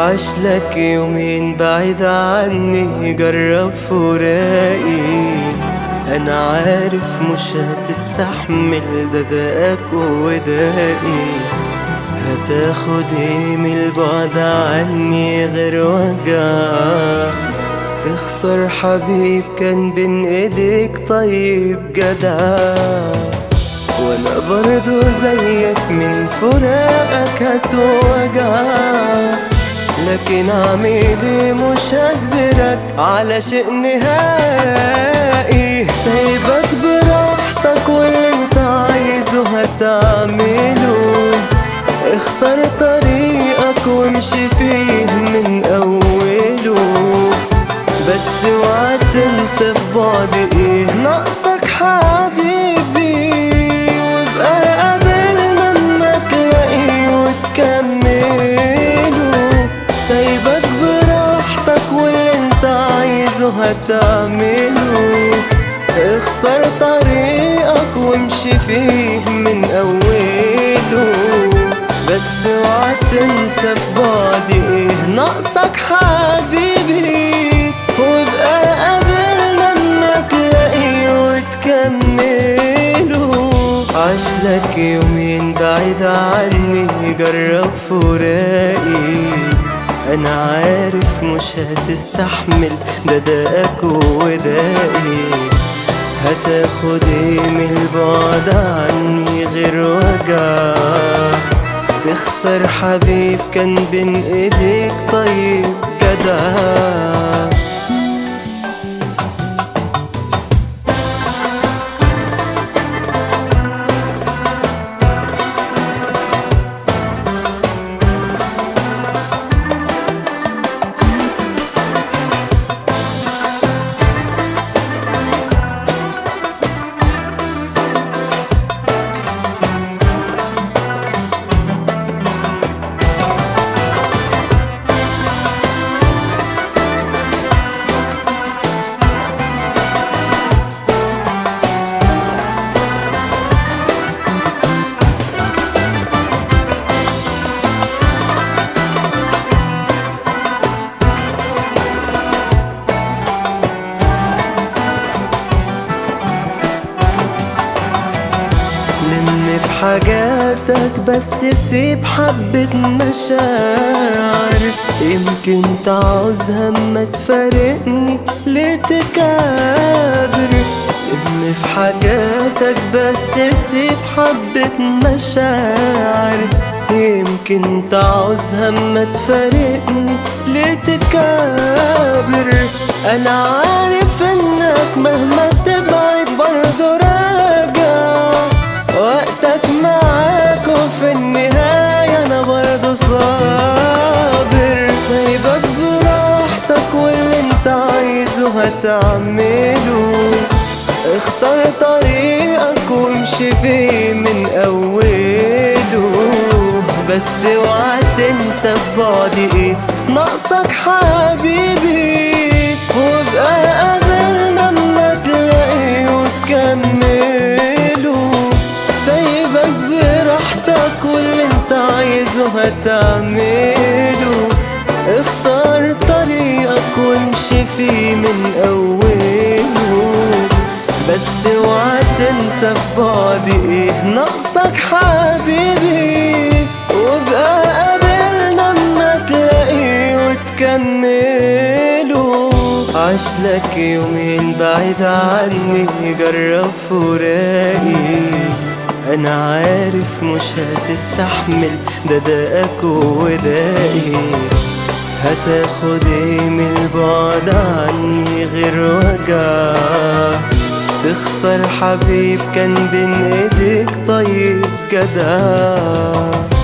عشلك يومين بعيد عني جرب فراقي انا عارف مش هتستحمل ده دقاك ودائي هتاخد ايه من البعد عني غير وجع تخسر حبيب كان بين ايديك طيب جدع وانا برضو زيك من فراقك هتوجع لكن اعمل ايه مش هجبرك على شيء نهائي سايبك براحتك واللي انت عايزه هتعمله اختار طريقك وامشي فيه من اوله بس اوعى تنسى في بعد ايه ناقصك حبيبي وابقى قابلنا اما تلاقيه وتكمله سايبك براحتك واللي انت عايزه هتعمله اختار طريقك وامشي فيه من اوله بس اوعى تنسى في بعد ايه ناقصك حبيبي وابقى قابلنا اما تلاقيه وتكمله عشلك يومين بعيد عني جرب فراقي انا عارف مش هتستحمل ده دقاك ودائي هتاخد ايه من البعد عني غير وجع تخسر حبيب كان بين ايديك طيب جدع لمني في حاجاتك بس سيب حبة مشاعر يمكن تعوزها اما تفارقني ليه تكابر لمني في حاجاتك بس سيب حبة مشاعر يمكن تعوزها اما تفارقني ليه تكابر انا عارف انك مهما تبعد برضه راجع وقتك معاك وفي النهاية أنا برضه صابر سايبك براحتك واللي انت عايزه هتعمله اختار طريقك وامشي فيه من أوله بس اوعى تنسى في بعد ايه ناقصك حبيبي وابقى قابلنا اما تلاقيه وتكمله سايبك براحتك واللي انت عايزه هتعمله اختار طريقك وامشي فيه من اوله بس اوعى تنسى في بعد ايه ناقصك حبيبي وابقى قابلنا اما تلاقيه وتكمله عشلك يومين بعيد عني جرب فراقي انا عارف مش هتستحمل ده دقاك ودائي هتاخد ايه من البعد عني غير وجع تخسر حبيب كان بين ايديك طيب جدع